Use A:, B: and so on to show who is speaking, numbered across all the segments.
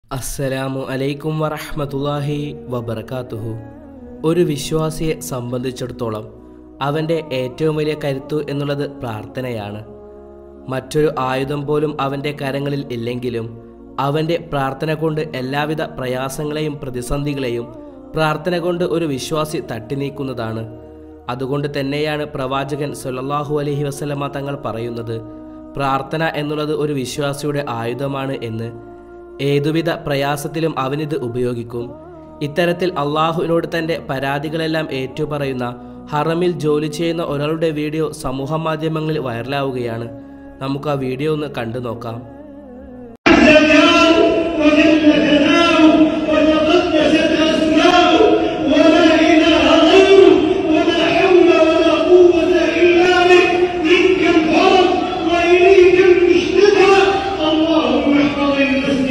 A: അസ്സലാമു അലൈക്കും വറഹ്മത്തുള്ളാഹി വബർക്കാത്തുഹു ഒരു വിശ്വാസിയെ സംബന്ധിച്ചിടത്തോളം അവൻ്റെ ഏറ്റവും വലിയ കരുത്തു എന്നുള്ളത് പ്രാർത്ഥനയാണ് മറ്റൊരു ആയുധം പോലും അവൻ്റെ കരങ്ങളിൽ ഇല്ലെങ്കിലും അവൻ്റെ പ്രാർത്ഥന കൊണ്ട് എല്ലാവിധ പ്രയാസങ്ങളെയും പ്രതിസന്ധികളെയും പ്രാർത്ഥന കൊണ്ട് ഒരു വിശ്വാസി തട്ടിനീക്കുന്നതാണ് അതുകൊണ്ട് തന്നെയാണ് പ്രവാചകൻ സല്ലല്ലാഹു അലൈഹി വസല്ലമ തങ്ങൾ പറയുന്നത് പ്രാർത്ഥന എന്നുള്ളത് ഒരു വിശ്വാസിയുടെ ആയുധമാണ് എന്ന് ഏതുവിധ പ്രയാസത്തിലും അവനിത് ഉപയോഗിക്കും ഇത്തരത്തിൽ അള്ളാഹുവിനോട് തൻ്റെ പരാതികളെല്ലാം ഏറ്റുപറയുന്ന ഹറമിൽ ജോലി ചെയ്യുന്ന ഒരാളുടെ വീഡിയോ സമൂഹ മാധ്യമങ്ങളിൽ വൈറലാവുകയാണ് നമുക്ക് ആ വീഡിയോ ഒന്ന് കണ്ടു നോക്കാം
B: ثناؤه وجل ثناؤه وتقدست اسماؤه ولا اله غيره ولا حول ولا قوه الا بك منك الفرج واليك المشتكى اللهم احفظ المسجد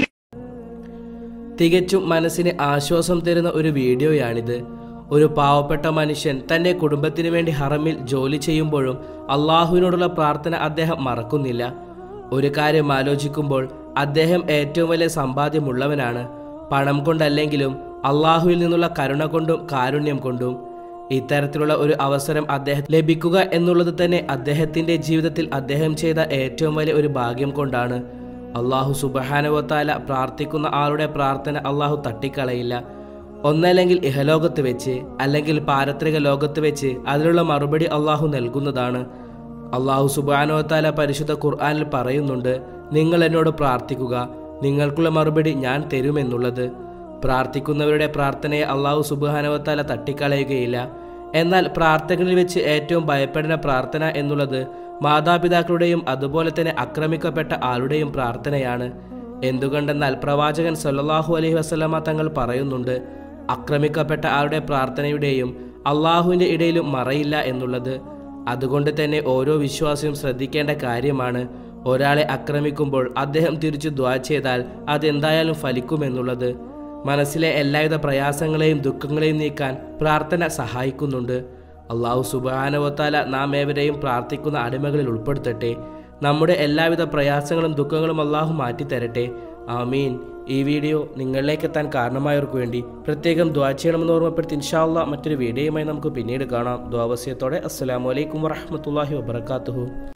A: തികച്ചും മനസ്സിന് ആശ്വാസം തരുന്ന ഒരു വീഡിയോയാണിത് ഒരു പാവപ്പെട്ട മനുഷ്യൻ തൻ്റെ കുടുംബത്തിന് വേണ്ടി ഹറമിൽ ജോലി ചെയ്യുമ്പോഴും അള്ളാഹുവിനോടുള്ള പ്രാർത്ഥന അദ്ദേഹം മറക്കുന്നില്ല ഒരു കാര്യം ആലോചിക്കുമ്പോൾ അദ്ദേഹം ഏറ്റവും വലിയ സമ്പാദ്യമുള്ളവനാണ് പണം കൊണ്ടല്ലെങ്കിലും അള്ളാഹുവിൽ നിന്നുള്ള കരുണ കൊണ്ടും കാരുണ്യം കൊണ്ടും ഇത്തരത്തിലുള്ള ഒരു അവസരം അദ്ദേഹം ലഭിക്കുക എന്നുള്ളത് തന്നെ അദ്ദേഹത്തിൻ്റെ ജീവിതത്തിൽ അദ്ദേഹം ചെയ്ത ഏറ്റവും വലിയ ഒരു ഭാഗ്യം കൊണ്ടാണ് അള്ളാഹു സുബഹാനുവത്താല പ്രാർത്ഥിക്കുന്ന ആളുടെ പ്രാർത്ഥന അള്ളാഹു തട്ടിക്കളയില്ല ഒന്നല്ലെങ്കിൽ ഇഹലോകത്ത് വെച്ച് അല്ലെങ്കിൽ പാരത്രിക ലോകത്ത് വെച്ച് അതിനുള്ള മറുപടി അള്ളാഹു നൽകുന്നതാണ് അള്ളാഹു സുബാനുവത്താല പരിശുദ്ധ ഖുർആനിൽ പറയുന്നുണ്ട് നിങ്ങൾ എന്നോട് പ്രാർത്ഥിക്കുക നിങ്ങൾക്കുള്ള മറുപടി ഞാൻ തരുമെന്നുള്ളത് പ്രാർത്ഥിക്കുന്നവരുടെ പ്രാർത്ഥനയെ അള്ളാഹു സുബാനുവത്താല തട്ടിക്കളയുകയില്ല എന്നാൽ പ്രാർത്ഥനകളിൽ വെച്ച് ഏറ്റവും ഭയപ്പെടുന്ന പ്രാർത്ഥന എന്നുള്ളത് മാതാപിതാക്കളുടെയും അതുപോലെ തന്നെ ആക്രമിക്കപ്പെട്ട ആളുടെയും പ്രാർത്ഥനയാണ് എന്തുകൊണ്ടെന്നാൽ പ്രവാചകൻ സല്ലല്ലാഹു അലൈഹി വസല്ലമ തങ്ങൾ പറയുന്നുണ്ട് ആക്രമിക്കപ്പെട്ട ആളുടെ പ്രാർത്ഥനയുടെയും അള്ളാഹുവിൻ്റെ ഇടയിലും മറയില്ല എന്നുള്ളത് അതുകൊണ്ട് തന്നെ ഓരോ വിശ്വാസിയും ശ്രദ്ധിക്കേണ്ട കാര്യമാണ് ഒരാളെ ആക്രമിക്കുമ്പോൾ അദ്ദേഹം തിരിച്ചു ദ്വാ ചെയ്താൽ അതെന്തായാലും ഫലിക്കുമെന്നുള്ളത് മനസ്സിലെ എല്ലാവിധ പ്രയാസങ്ങളെയും ദുഃഖങ്ങളെയും നീക്കാൻ പ്രാർത്ഥന സഹായിക്കുന്നുണ്ട് അള്ളാഹു സുബാനവത്താല നാം ഏവരെയും പ്രാർത്ഥിക്കുന്ന അടിമകളിൽ ഉൾപ്പെടുത്തട്ടെ നമ്മുടെ എല്ലാവിധ പ്രയാസങ്ങളും ദുഃഖങ്ങളും അള്ളാഹു മാറ്റിത്തരട്ടെ ആമീൻ ഈ വീഡിയോ നിങ്ങളിലേക്ക് എത്താൻ കാരണമായവർക്ക് വേണ്ടി പ്രത്യേകം ദ്വാ ചെയ്യണമെന്ന് ഓർമ്മപ്പെടുത്തി ഇൻഷാല്ല മറ്റൊരു വീഡിയോയുമായി നമുക്ക് പിന്നീട് കാണാം ദ്വാവസ്യത്തോടെ അസ്സലാമു അലൈക്കും വറഹമത്തല്ലാഹി വബർക്കാത്തുഹു